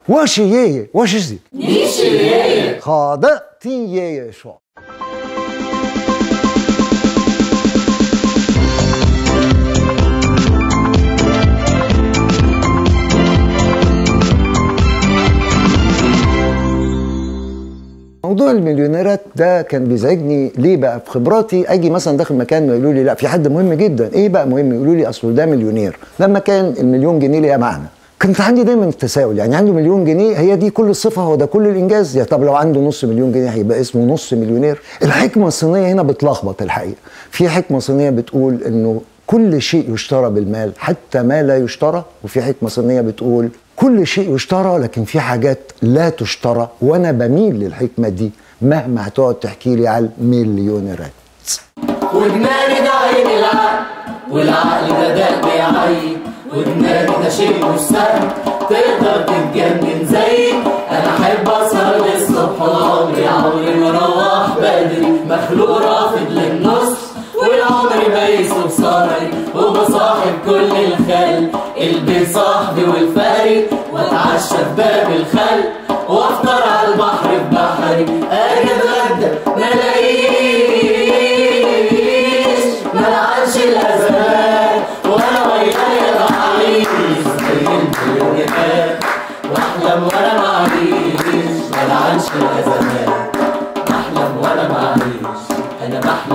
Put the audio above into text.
我是爷爷，我是谁？ 你是爷爷。 好的，听爷爷说。موضوع المليونيرات ده كان بيزعجني ليه بقى في خبراتي اجي مثلا داخل مكان ويقولوا لي لا في حد مهم جدا ايه بقى مهم يقولوا لي اصله ده مليونير لما كان المليون جنيه ليها معنى كنت عندي دايما التساؤل يعني عنده مليون جنيه هي دي كل الصفه هو ده كل الانجاز يا طب لو عنده نص مليون جنيه هيبقى اسمه نص مليونير الحكمه الصينيه هنا بتلخبط الحقيقه في حكمه صينيه بتقول انه كل شيء يشترى بالمال حتى ما لا يشترى وفي حكمه صينيه بتقول كل شيء يشترى لكن في حاجات لا تشترى وانا بميل للحكمه دي مهما هتقعد تحكي لي على المليونيرات ودماغي ده عين العقل والعقل ده ده بيعين ودماغي ده شيء مش سهل تقدر تتجنن زيي انا احب اسهر للصبح وعمري عمري ما اروح بدري مخلوق رافض للنص والعمر بايس وصاري وبصاحب كل الخل البيت صاحبي والفاري واتعشى في باب الخل وافطر على البحر في بحري اجي اتغدى ما الاقيش ما لعنش الازمان وانا ويايا اعيش زي المليونيرات واحلم وانا معيش ما لعنش الازمان بحلم وانا معيش انا بحلم